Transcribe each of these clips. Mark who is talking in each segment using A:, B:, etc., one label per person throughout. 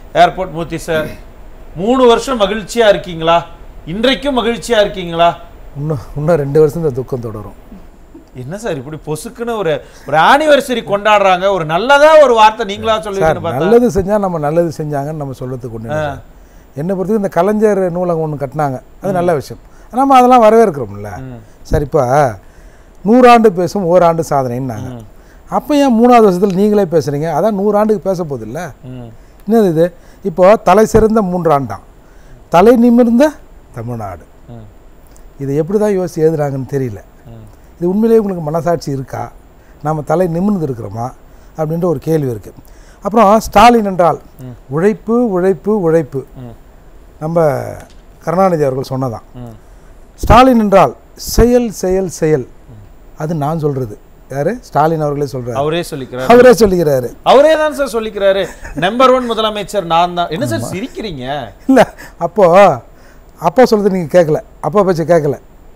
A: Airport மூர்த்தி sir மூணு வருஷம் மகிழ்ச்சியா இருக்கீங்களா இன்றைக்கும் மகிழ்ச்சியா இருக்கீங்களா
B: இன்னும் இன்னும் ரெண்டு வருஷம் இந்த துக்கம் தொடரும்
A: என்ன சார் இப்படி பொசுக்குன்னு ஒரு ஒரு ஆனிவர்சரி கொண்டாடுறாங்க ஒரு நல்லதா ஒரு வார்த்தை நீங்களா
B: சார்
A: சொல்லுவீங்கன்னு பார்த்தா
B: நல்லது செஞ்சால் நம்ம நல்லது செஞ்சாங்கன்னு நம்ம சொல்லத்துக்கு ஒன்று இல்லை சார். என்னை பொறுத்தவரைக்கும் இந்த கலைஞர் நூலகம் ஒன்று கட்டினாங்க அது நல்ல விஷயம் நம்ம அதெல்லாம் வரவேற்கிறோம்ல சார் இப்போ நூறாண்டு பேசும் ஓராண்டு சாதனைன்னாங்க அப்போ ஏன் மூணாவது வருஷத்தில் நீங்களே பேசுகிறீங்க அதான் நூறாண்டுக்கு பேச போதில்ல
A: ம்.
B: என்னது இது இப்போ தலை சிறந்த மூன்றாண்டாம் தலை நிமிர்ந்த தமிழ்நாடு
A: ம்.
B: இதை எப்படி தான் யோசிச்சு எழுதுறாங்கன்னு தெரியல
A: ம்.
B: இது உண்மையிலேயே உங்களுக்கு மனசாட்சி இருக்கா நம்ம தலை நிமிர்ந்து இருக்கிறோமா அப்படின்ற ஒரு கேள்வி இருக்குது அப்புறம் ஸ்டாலின் என்றால் உழைப்பு உழைப்பு உழைப்பு
A: ம்.
B: நம்ம கருணாநிதி அவர்கள் சொன்னதான்
A: ம்.
B: ஸ்டாலின் என்றால் செயல் செயல் செயல் அது நான் சொல்கிறது யார் ஸ்டாலின் அவர்களே சொல்கிறார்
A: அவரே சொல்லிக்கிறார்
B: அவரே சொல்லுகிறாரு
A: அவரே தான் சார் சொல்லிக்கிறாரு நம்பர் ஒன் முதலமைச்சர் நான் தான் என்ன சார் சிரிக்கிறீங்க
B: இல்லை அப்போது அப்பா சொல்கிறது நீங்கள் கேட்கல அப்பா பேச்சு கேட்கல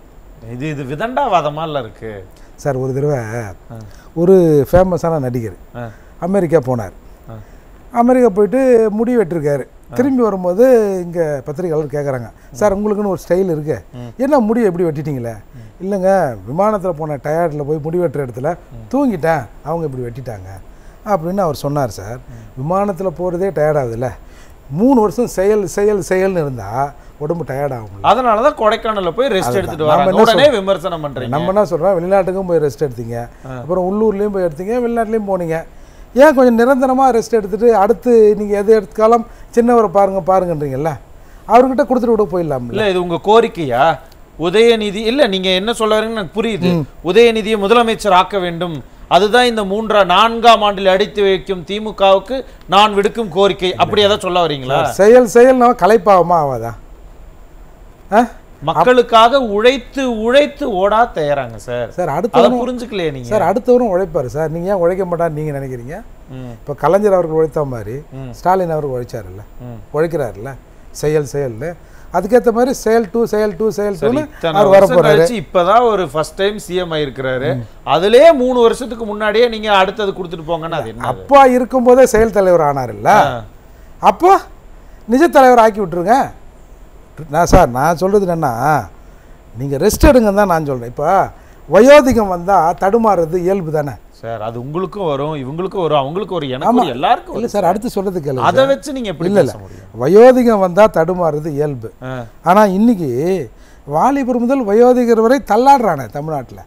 A: இது இது விதண்டாவாதமா இல்ல இருக்கு
B: சார் ஒரு தடவை ஒரு ஃபேமஸான நடிகர்
A: ஆ.
B: அமெரிக்கா போனார்
A: ஆ.
B: அமெரிக்கா போயிட்டு முடி வெட்டிருக்காரு திரும்பி வரும்போது இங்கே பத்திரிகையாளர் கேட்குறாங்க சார் உங்களுக்குன்னு ஒரு ஸ்டைல் இருக்கு என்ன முடி எப்படி வெட்டிட்டீங்களே இல்லைங்க விமானத்தில் போன டயர்டில் போய் முடி வெட்டுற இடத்துல தூங்கிட்டேன் அவங்க இப்படி வெட்டிட்டாங்க அப்படின்னு அவர் சொன்னார் சார் விமானத்தில் போகிறதே டயர்ட் ஆகுதுல்ல மூணு வருஷம் செயல் செயல் செயல்னு இருந்தால் உடம்பு டயர்ட் ஆகும்ல
A: அதனாலதான் கொடைக்கானல்ல போய் ரெஸ்ட் எடுத்துட்டு
B: நாம
A: வராங்க
B: என்ன
A: உடனே விமர்சனம் பண்றீங்க
B: நம்ம என்ன சொல்கிறோம் வெளிநாட்டுக்கும் போய் ரெஸ்ட் எடுத்தீங்க அப்புறம் உள்ளூர்லேயும் போய் எடுத்தீங்க வெளிநாட்டுலேயும் போனீங்க ஏன் கொஞ்சம் நிரந்தரமாக ரெஸ்ட் எடுத்துட்டு அடுத்து நீங்கள் எது எடுத்தாலும் சின்னவரை பாருங்க பாருங்கன்றீங்கல்ல அவர்கிட்ட கொடுத்துட்டு விட போயிடலாம்ல
A: இல்ல இது உங்க கோரிக்கையா உதயநிதி இல்ல நீங்க என்ன சொல்ல வரீங்கன்னு எனக்கு புரியுது உதயநிதியை முதலமைச்சர் ஆக்க வேண்டும் அதுதான் இந்த மூன்றா நான்காம் ஆண்டில் அடித்து வைக்கும் திமுகவுக்கு நான் விடுக்கும் கோரிக்கை அப்படி ஏதாவது சொல்ல வரீங்களா
B: செயல் செயல் நம்ம கலைப்பாவமா ஆகாதா ஆ
A: மக்களுக்காக உழைத்து உழைத்து ஓடா தயாராங்க சார்
B: சார்
A: அதை
B: அடுத்தவரும்
A: புரிஞ்சுக்கலையே நீங்க
B: சார் அடுத்தவரும் உழைப்பார் சார் நீங்கள் ஏன் உழைக்க மாட்டான்னு நீங்கள் நினைக்கிறீங்க
A: ம்,
B: இப்போ கலைஞர் அவர்கள் உழைத்த மாதிரி
A: ம்.
B: ஸ்டாலின் அவர் உழைச்சாருல்ல
A: ம்.
B: உழைக்கிறாருல்ல செயல் செயல்னு அதுக்கேற்ற மாதிரி செயல் டூ செயல் டூ செயல்
A: சரி,
B: டூன்னு
A: இத்தனை
B: அவர்
A: வருஷம்
B: வரப்போறாரு
A: கழிச்சு இப்பதான் ஒரு ஃபர்ஸ்ட் டைம் சிஎம் ஆயிருக்கிறாரு அதுலயே மூணு வருஷத்துக்கு முன்னாடியே நீங்க அடுத்தது கொடுத்துட்டு போங்கன்னா அது என்ன
B: அப்பா இருக்கும்போதே செயல் தலைவர் ஆனார்ல அப்போ நிஜ தலைவர் ஆக்கி விட்டுருங்க நான் சார் நான் சொல்கிறது என்னென்னா நீங்கள் ரெஸ்ட் எடுங்கன்னு தான் நான் சொல்கிறேன் இப்போ வயோதிகம் வந்தால் தடுமாறுறது இயல்பு தானே
A: சார் அது உங்களுக்கும் வரும் இவங்களுக்கும் வரும் அவங்களுக்கும் ஒரு எனக்கு ஒரு எல்லாருக்கும்
B: இல்லை
A: வரும்.
B: சார் அடுத்து சொல்கிறது கேளு
A: அதை வச்சு நீங்க எப்படி
B: இல்லை
A: பேச
B: இல்லை
A: முடியும்
B: வயோதிகம் வந்தால் தடுமாறுறது இயல்பு
A: ஆ,
B: ஆனால் இன்னைக்கு வாலிபர் முதல் வயோதிகர் வரை தள்ளாடுறானே தமிழ்நாட்டில்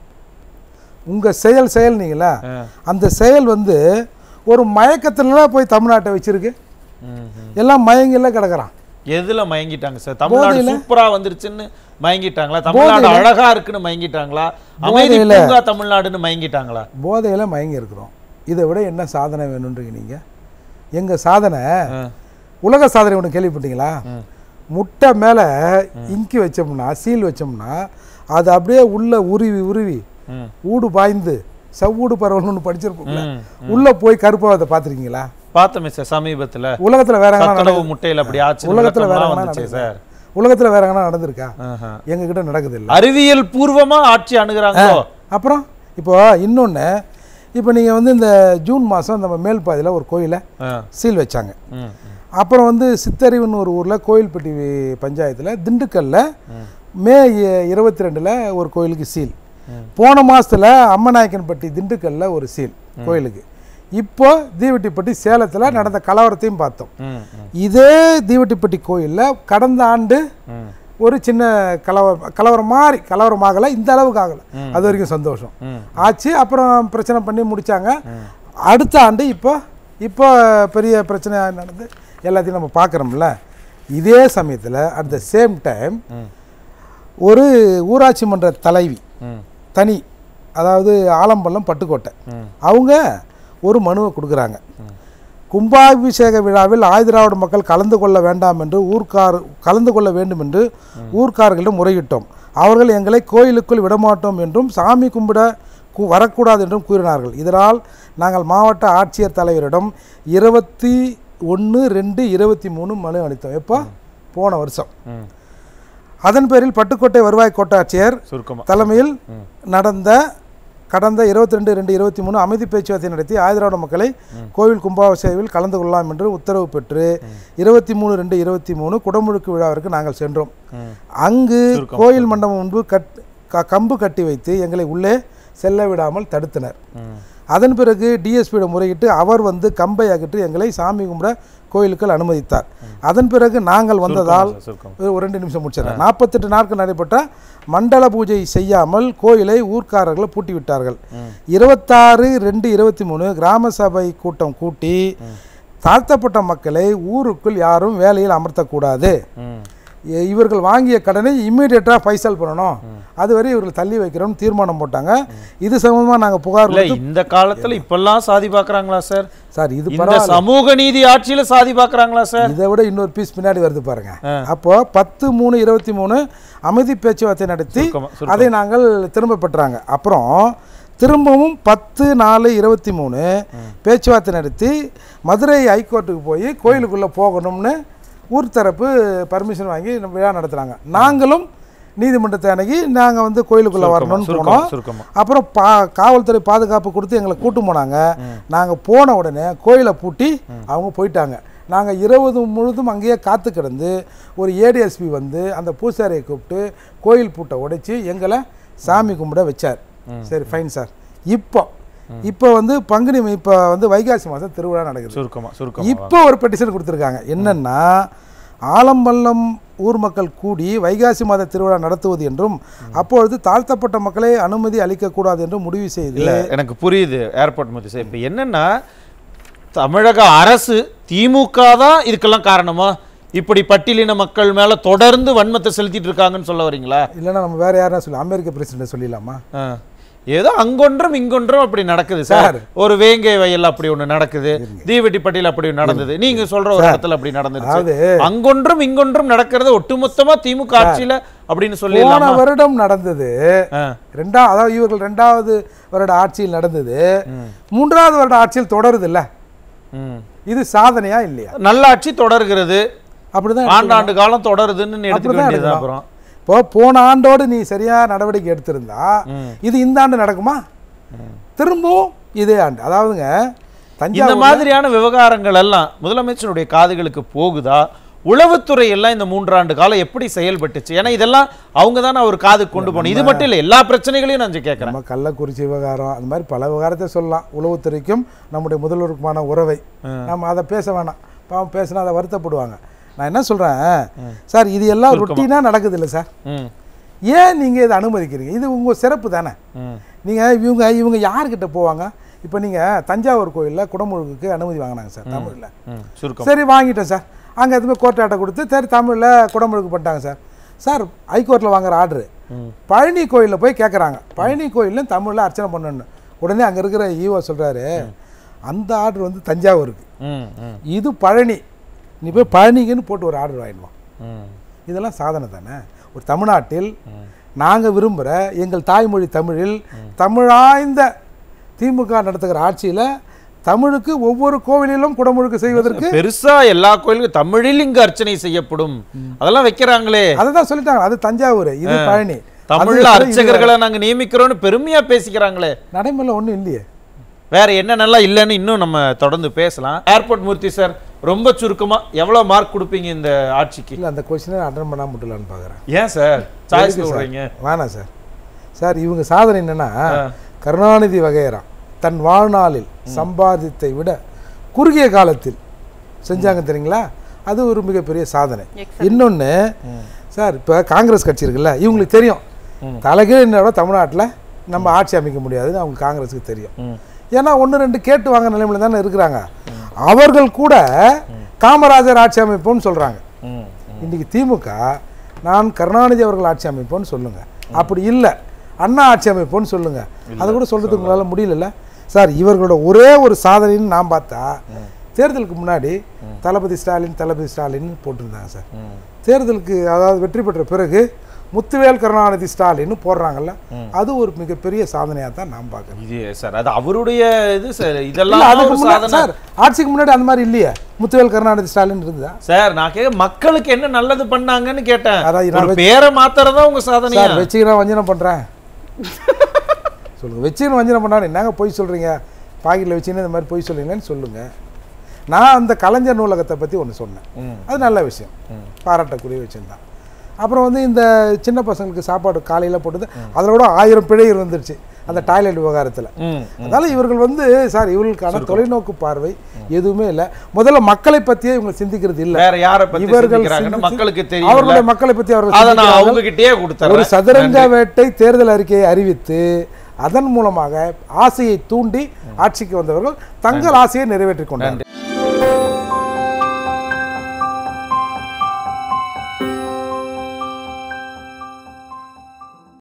B: உங்கள் செயல் செயல் நீங்களா
A: ஆ.
B: அந்த செயல் வந்து ஒரு மயக்கத்துல போய் தமிழ்நாட்டை வச்சிருக்கு
A: ம், ம்.
B: எல்லாம் மயங்கில கிடக்குறான்
A: எதுல மயங்கிட்டாங்க சார் தமிழ்நாடு
B: போதையில.
A: சூப்பரா வந்துருச்சுன்னு மயங்கிட்டாங்களா தமிழ்நாடு அழகா இருக்குன்னு மயங்கிட்டாங்களா அமைதி
B: போதையில.
A: பூங்கா தமிழ்நாடுன்னு மயங்கிட்டாங்களா
B: போதையில் மயங்கி இருக்கிறோம் இதை விட என்ன சாதனை வேணுன்றீங்க நீங்கள் எங்கள் சாதனை
A: ஆ,
B: உலக சாதனை ஒன்று கேள்விப்பட்டீங்களா
A: ம்.
B: முட்டை மேலே இங்கி வச்சோம்னா சீல் வச்சோம்னா அது அப்படியே உள்ள உருவி உருவி
A: ம்,
B: ஊடு பாய்ந்து செவ்வூடு பரவல்னு ஒன்று படிச்சிருப்போம்ல
A: ம்.
B: உள்ள போய் கருப்பாவதை பார்த்துருக்கீங்களா
A: பார்த்தோமே சார் சமீபத்துல
B: உலகத்தில் வேற எங்கன்னா
A: சத்துணவு முட்டையில அப்படி ஆச்சு
B: உலகத்துல வேற எங்கன்னா
A: வந்துச்சு
B: நடக்குதா?
A: சார்
B: உலகத்தில் வேற எங்கன்னா நடந்திருக்கா
A: ஆஹா.
B: எங்ககிட்ட நடக்குது இல்லை
A: அறிவியல் பூர்வமா ஆட்சி அணுகுறாங்களோ
B: அப்புறம் இப்போ இன்னொன்று இப்போ நீங்கள் வந்து இந்த ஜூன் மாதம் நம்ம மேல்பாதியில் ஒரு கோயிலை
A: ஆ,
B: சீல் வச்சாங்க
A: ம், ம்,
B: அப்புறம் வந்து சித்தறிவுன்னு ஒரு ஊரில் கோயில்பட்டி பஞ்சாயத்தில் திண்டுக்கல்ல மே இருபத்தி ரெண்டில் ஒரு கோயிலுக்கு சீல் போன மாதத்தில் அம்மநாயக்கன்பட்டி திண்டுக்கல்ல ஒரு சீல் கோயிலுக்கு இப்போ தீவட்டிப்பட்டி சேலத்தில் நடந்த கலவரத்தையும் பார்த்தோம்
A: ம், ம்,
B: இதே தீவட்டிப்பட்டி கோயிலில் கடந்த ஆண்டு
A: ம்,
B: ஒரு சின்ன கலவரம் கலவரம் மாதிரி கலவரம் ஆகலை இந்த அளவுக்கு ஆகலை அது வரைக்கும் சந்தோஷம்
A: ம்.
B: ஆச்சு அப்புறம் பிரச்சனை பண்ணி முடிச்சாங்க அடுத்த ஆண்டு இப்போ இப்போ பெரிய பிரச்சனை நடந்து எல்லாத்தையும் நம்ம பார்க்குறோம்ல இதே சமயத்தில் அட் த சேம் டைம்
A: ம்.
B: ஒரு ஊராட்சி மன்ற தலைவி
A: ம்,
B: தனி அதாவது ஆலம்பள்ளம் பட்டுக்கோட்டை
A: ம்.
B: அவங்க ஒரு மனுவை கொடுக்குறாங்க கும்பாபிஷேக விழாவில் ஆதிராவிட மக்கள் கலந்து கொள்ள வேண்டாம் என்று ஊர்க்கார் கலந்து கொள்ள வேண்டும் என்று ஊர்க்காரர்களிடம் முறையிட்டோம் அவர்கள் எங்களை கோயிலுக்குள் விடமாட்டோம் என்றும் சாமி கும்பிட கு- வரக்கூடாது என்றும் கூறினார்கள் இதனால் நாங்கள் மாவட்ட ஆட்சியர் தலைவரிடம் இருபத்தி ஒன்று ரெண்டு இருபத்தி மூணு மனு அளித்தோம் எப்போ போன வருஷம்
A: ம்.
B: அதன் பேரில் பட்டுக்கோட்டை வருவாய் கோட்டாட்சியர்
A: சுருக்கமா
B: தலைமையில் நடந்த கடந்த இருபத்தி ரெண்டு ரெண்டு இருபத்தி மூணு அமைதி பேச்சுவார்த்தை நடத்தி ஆயுதராட மக்களை கோவில் கும்பாபிஷேகில் கலந்து கொள்ளலாம் என்று உத்தரவு பெற்று இருபத்தி மூணு ரெண்டு இருபத்தி மூணு குடமுழுக்கு விழாவிற்கு நாங்கள் சென்றோம்
A: ம்.
B: அங்கு கோயில் மண்டபம் முன்பு கட் க- கம்பு கட்டி வைத்து எங்களை உள்ளே செல்ல விடாமல் தடுத்தனர்
A: ம்.
B: அதன் பிறகு டிஎஸ்பியிடம் முறையிட்டு அவர் வந்து கம்பை அகற்றி எங்களை சாமி கும்பிட கோயிலுக்குள் அனுமதித்தார் அதன் பிறகு நாங்கள் வந்ததால்
A: சுருக்கம்
B: ஒரு ஒரு ரெண்டு நிமிஷம் முடிச்சிடறேன் நாற்பத்தெட்டு நாட்கள் நடைபெற்ற மண்டல பூஜை செய்யாமல் கோயிலை ஊர்க்காரர்கள் பூட்டி விட்டார்கள் இருபத்தாறு ரெண்டு இருபத்தி மூணு கிராம சபை கூட்டம் கூட்டி தாழ்த்தப்பட்ட மக்களை ஊருக்குள் யாரும் வேலையில் அமர்த்தக்கூடாது
A: ம்.
B: இ- இவர்கள் வாங்கிய கடனை இம்மீடியட்டாக பைசல் பண்ணணும் அதுவரை இவர்கள் தள்ளி வைக்கிறோம்னு தீர்மானம் போட்டாங்க இது சம்பந்தமாக நாங்கள் புகார்
A: இல்ல
B: கொடுத்து
A: இந்த காலத்துல இப்பெல்லாம் சாதி பாக்குறாங்களா சார்
B: சார் இது
A: இந்த
B: பரவாயில்ல
A: சமூக நீதி ஆட்சியில சாதி பாக்குறாங்களா சார்
B: இதை விட இன்னொரு பீஸ் பின்னாடி வருது பாருங்க அப்போ பத்து மூணு இருபத்தி மூணு அமைதி பேச்சுவார்த்தை நடத்தி
A: சுருக்கமா, சுருக்கமா.
B: அதை நாங்கள் திரும்ப பெற்றாங்க அப்புறம் திரும்பவும் பத்து நாலு இருபத்தி மூணு பேச்சுவார்த்தை நடத்தி மதுரை ஹைகோர்ட்டுக்கு போய் கோயிலுக்குள்ளே போகணும்னு ஊர் தரப்பு பர்மிஷன் வாங்கி நம்ம விழா நடத்துகிறாங்க நாங்களும் நீதிமன்றத்தை அணுகி நாங்கள் வந்து கோயிலுக்குள்ளே வரணும்னு
A: சுருக்கமா
B: போனோம்
A: சுருக்கமா
B: அப்புறம் பா காவல்துறை பாதுகாப்பு கொடுத்து எங்களை கூட்டு போனாங்க நாங்கள் போன உடனே கோயிலை பூட்டி அவங்க போயிட்டாங்க நாங்கள் இருபது முழுதும் அங்கேயே காத்து கிடந்து ஒரு ஏடிஎஸ்பி வந்து அந்த பூசாரியை கூப்பிட்டு கோயில் பூட்டை உடைச்சி எங்களை சாமி கும்பிட வச்சார் சரி ஃபைன் சார் இப்போ இப்போ வந்து பங்குனி இப்போ வந்து வைகாசி மாதம் திருவிழா நடக்குது
A: சுருக்கமா சுருக்கமா
B: இப்போ ஒரு பெட்டிஷன் கொடுத்துருக்காங்க என்னன்னா ஆலம்பல்லம் ஊர் மக்கள் கூடி வைகாசி மாத திருவிழா நடத்துவது என்றும் அப்பொழுது தாழ்த்தப்பட்ட மக்களை அனுமதி அளிக்கக்கூடாது என்றும் முடிவு செய்து
A: இல்ல எனக்கு புரியுது ஏர்போர்ட் மூர்த்தி சார் இப்போ என்னன்னா தமிழக அரசு திமுக தான் இதுக்கெல்லாம் காரணமா இப்படி பட்டியலின மக்கள் மேல தொடர்ந்து வன்மத்தை செலுத்திட்டு இருக்காங்கன்னு சொல்ல வரீங்களா
B: இல்லைன்னா நம்ம வேற யாரா சொல்லலாம் அமெரிக்க பிரசிடென்ட் சொல்லிடலாமா
A: ஆ. ஏதோ அங்கொன்றும் இங்கொன்றும் அப்படி நடக்குது சார்
B: சார்.
A: ஒரு வேங்கை வயல் அப்படி ஒண்ணு நடக்குது தீவெட்டிப்பட்டியில் அப்படி ஒண்ணு நடந்தது நீங்க சொல்ற ஒரு இடத்துல அப்படி நடந்துருச்சு
B: அதாவது
A: அங்கொன்றும் இங்கொன்றும் நடக்கிறது ஒட்டுமொத்தமா திமுக ஆட்சியில அப்படின்னு
B: போன
A: சொல்லிடலாமா
B: வருடம் நடந்தது
A: ஆ.
B: ரெண்டா அதாவது இவர்கள் ரெண்டாவது வருட ஆட்சியில் நடந்தது மூன்றாவது வருட ஆட்சியில் தொடருது இல்ல
A: ம்.
B: இது சாதனையா இல்லையா
A: நல்லாட்சி தொடர்கிறது
B: அப்படிதான்
A: ஆண்டாண்டு காலம் தொடருதுன்னு எடுத்துக்க
B: அப்படிதான்
A: வேண்டியது
B: எடுக்கணும்.
A: அப்புறம்
B: இப்போ போன ஆண்டோடு நீ சரியா நடவடிக்கை எடுத்திருந்தா இது இந்த ஆண்டு நடக்குமா திரும்பவும் இதே ஆண்டு அதாவதுங்க
A: இந்த
B: தஞ்சாவூர்
A: மாதிரியான விவகாரங்கள் எல்லாம் முதலமைச்சருடைய காதுகளுக்கு போகுதா உளவுத்துறை எல்லாம் இந்த மூன்றாண்டு காலம் எப்படி செயல்பட்டுச்சு ஏன்னா இதெல்லாம் அவங்க தானே அவர் காதுக்கு கொண்டு போகணும் இது மட்டும் இல்லை எல்லா பிரச்சனைகளையும் நான் கேட்கறேன்
B: நம்ம கள்ளக்குறிச்சி விவகாரம் அந்த மாதிரி பல விவகாரத்தை சொல்லலாம் உளவுத்துறைக்கும் நம்முடைய முதல்வருக்குமான உறவை நம்ம அதை பேச வேணாம் பாவம் பேசினா அதை வருத்தப்படுவாங்க நான் என்ன சொல்றேன் சார் இது எல்லாம் ருட்டீனாக நடக்குது இல்லை சார்
A: ம்
B: ஏன் நீங்கள் இதை அனுமதிக்கிறீங்க இது உங்கள் சிறப்பு தானே
A: ம்
B: நீங்கள் இவங்க இவங்க யார்கிட்ட போவாங்க இப்போ நீங்கள் தஞ்சாவூர் கோயிலில் குடமுழுக்குக்கு அனுமதி வாங்கினாங்க சார் தமிழில்
A: ம் சுருக்கம்
B: சரி வாங்கிட்டேன் சார் அங்கே எதுவுமே கோர்ட் ஆட்டை கொடுத்து சரி தமிழில் குடமுழுக்கு பண்ணிட்டாங்க சார் சார் ஹைகோர்ட்டில் வாங்குற ஆர்டரு
A: ம்.
B: பழனி கோயிலில் போய் கேட்குறாங்க பழனி கோயிலில் தமிழில் அர்ச்சனை பண்ணணும் உடனே அங்கே இருக்கிற ஈவோ சொல்கிறாரு அந்த ஆர்டர் வந்து தஞ்சாவூருக்கு
A: ம் ம்
B: இது பழனி நீ போய் பழனிக்குன்னு போட்டு ஒரு ஆர்டர் வாங்கிடுவான்
A: ம்
B: இதெல்லாம் சாதனை தானே ஒரு தமிழ்நாட்டில் நாங்கள் விரும்புகிற எங்கள் தாய்மொழி தமிழில் தமிழாய்ந்த திமுக நடத்துகிற ஆட்சியில் தமிழுக்கு ஒவ்வொரு கோவிலிலும் குடமுழுக்கு செய்வதற்கு
A: பெருசா எல்லா கோயிலுக்கும் தமிழில் இங்கு அர்ச்சனை செய்யப்படும் அதெல்லாம் வைக்கிறாங்களே
B: அதை தான் சொல்லிட்டாங்க அது தஞ்சாவூர் இது பழனி
A: தமிழ்ல
B: அது-
A: அர்ச்சகர்களை நாங்க நியமிக்கிறோம்னு பெருமையா பேசிக்கிறாங்களே
B: நடைமுறையில் ஒன்றும் இல்லையே
A: வேற என்னென்னலாம் இல்லைன்னு இன்னும் நம்ம தொடர்ந்து பேசலாம் ஏர்போர்ட் மூர்த்தி சார் ரொம்ப சுருக்கமா எவ்வளவு மார்க் கொடுப்பீங்க இந்த ஆட்சிக்கு
B: இல்லை அந்த கொஸ்டினை அட்டன் பண்ணாமல் விட்டுலான்னு பார்க்குறேன்
A: ஏன் சார் சாய்ஸ் விடுறீங்க
B: வேணாம் சார் சார் இவங்க சாதனை என்னன்னா கருணாநிதி வகையறா தன் வாழ்நாளில் சம்பாதித்தை விட குறுகிய காலத்தில் செஞ்சாங்க தெரியுங்களா அது ஒரு மிகப்பெரிய சாதனை இன்னொன்று சார் இப்போ காங்கிரஸ் கட்சி இருக்குல்ல இவங்களுக்கு தெரியும் தலைகீழ் என்னோட தமிழ்நாட்டில் நம்ம ஆட்சி அமைக்க முடியாதுன்னு அவங்க காங்கிரஸுக்கு தெரியும்
A: ம்.
B: ஏன்னா ஒன்று ரெண்டு கேட்டு வாங்க நிலைமையில தானே இருக்கிறாங்க அவர்கள் கூட காமராஜர் ஆட்சி அமைப்போம்னு சொல்கிறாங்க
A: ம்,
B: இன்னைக்கு திமுக நான் கருணாநிதி அவர்கள் ஆட்சி அமைப்போன்னு சொல்லுங்க அப்படி இல்லை அண்ணா ஆட்சி அமைப்போன்னு சொல்லுங்க அதை கூட சொல்றதுக்கு உங்களால முடியலல்ல சார் இவர்களோட ஒரே ஒரு சாதனைன்னு நான் பார்த்தா தேர்தலுக்கு முன்னாடி தளபதி ஸ்டாலின் தளபதி ஸ்டாலின் போட்டிருந்தாங்க சார்
A: ம்.
B: தேர்தலுக்கு அதாவது வெற்றி பெற்ற பிறகு முத்துவேல் கருணாநிதி ஸ்டாலின்னு போடுறாங்கல்ல அது ஒரு மிகப்பெரிய சாதனையாக தான் நான் பார்க்குறேன்
A: இது சார் அது அவருடைய இது சார்
B: இல்ல,
A: இதெல்லாம்
B: அதுக்கு
A: ஒரு
B: முன்னாடி
A: சாதனை
B: சார் ஆட்சிக்கு முன்னாடி அந்த மாதிரி இல்லையே முத்துவேல் கருணாநிதி ஸ்டாலின் இருந்ததா
A: சார் நான் கேட்க மக்களுக்கு என்ன நல்லது பண்ணாங்கன்னு கேட்டேன்
B: அதான் நான்
A: ஒரு பேரை மாத்துறதா உங்க சாதனையா
B: சார் வச்சுக்கிறேன் வஞ்சனம் பண்றேன் சொல்லுங்கள் வச்சுன்னு வஞ்சனம் பண்ணாலும் என்னங்க பொய் சொல்கிறீங்க பாக்கெட்டில் வச்சுன்னு இந்த மாதிரி பொய் சொல்றீங்கன்னு சொல்லுங்கள் நான் அந்த கலைஞர் நூலகத்தை பற்றி ஒன்று சொன்னேன்
A: ம்.
B: அது நல்ல விஷயம் பாராட்டக்கூடிய விஷயம் தான் அப்புறம் வந்து இந்த சின்ன பசங்களுக்கு சாப்பாடு காலையில் போட்டது அதோட ஆயிரம் பிழை இருந்துருச்சு அந்த டாய்லெட் விவகாரத்தில்
A: ம்
B: அதனால இவர்கள் வந்து சார் இவர்களுக்கான தொலைநோக்கு பார்வை எதுவுமே இல்லை முதல்ல மக்களை பற்றியே இவங்க சிந்திக்கிறது இல்லை
A: வேற யாரை பத்தி
B: இவர்கள்
A: சிந்திக்கிறாங்கன்னு
B: சிந்திச்சு-
A: மக்களுக்கு தெரியும்
B: அவர்களுடைய மக்களை பற்றி அவர்கள்
A: அதை நான்
B: சிந்திக்கிறார்கள்.
A: அவங்க கிட்டயே
B: ஒரு
A: கொடுத்துறேன்
B: சதுரங்க வேட்டை தேர்தல் அறிக்கையை அறிவித்து அதன் மூலமாக ஆசையை தூண்டி ஆட்சிக்கு வந்தவர்கள் தங்கள் ஆசையை நிறைவேற்றிக் கொண்டார்கள்